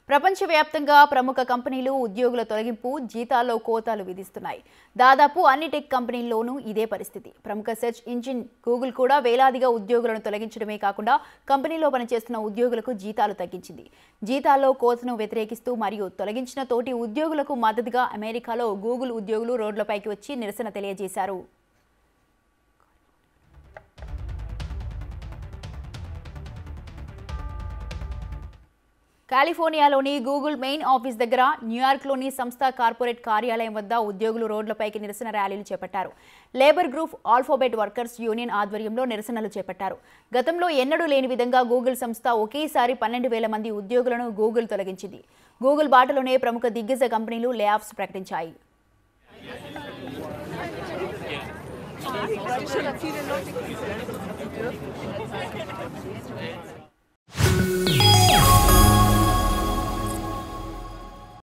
ప్రపంచవ్యాప్తంగా ప్రముఖ కంపెనీలు ఉద్యోగుల తొలగింపు జీతాల్లో కోతాలు విధిస్తున్నాయి దాదాపు అన్ని టెక్ కంపెనీల్లోనూ ఇదే పరిస్థితి ప్రముఖ సెర్చ్ ఇంజిన్ గూగుల్ కూడా వేలాదిగా ఉద్యోగులను తొలగించడమే కాకుండా కంపెనీలో పనిచేస్తున్న ఉద్యోగులకు జీతాలు తగ్గించింది జీతాల్లో కోతను వ్యతిరేకిస్తూ మరియు తొలగించిన తోటి ఉద్యోగులకు మద్దతుగా అమెరికాలో గూగుల్ ఉద్యోగులు రోడ్లపైకి వచ్చి నిరసన తెలియజేశారు కాలిఫోర్నియాలోని గూగుల్ మెయిన్ ఆఫీస్ దగ్గర న్యూయార్క్లోని సంస్థ కార్పొరేట్ కార్యాలయం వద్ద ఉద్యోగులు రోడ్లపైకి నిరసన ర్యాలీలు చేపట్టారు labour group alphabet workers union ఆధ్వర్యంలో నిరసనలు చేపట్టారు గతంలో ఎన్నడూ లేని విధంగా గూగుల్ సంస్థ ఒకేసారి పన్నెండు వేల మంది ఉద్యోగులను గూగుల్ తొలగించింది గూగుల్ బాటలోనే ప్రముఖ దిగ్గజ కంపెనీలు లే ఆఫ్స్ ప్రకటించాయి Schon viele Leute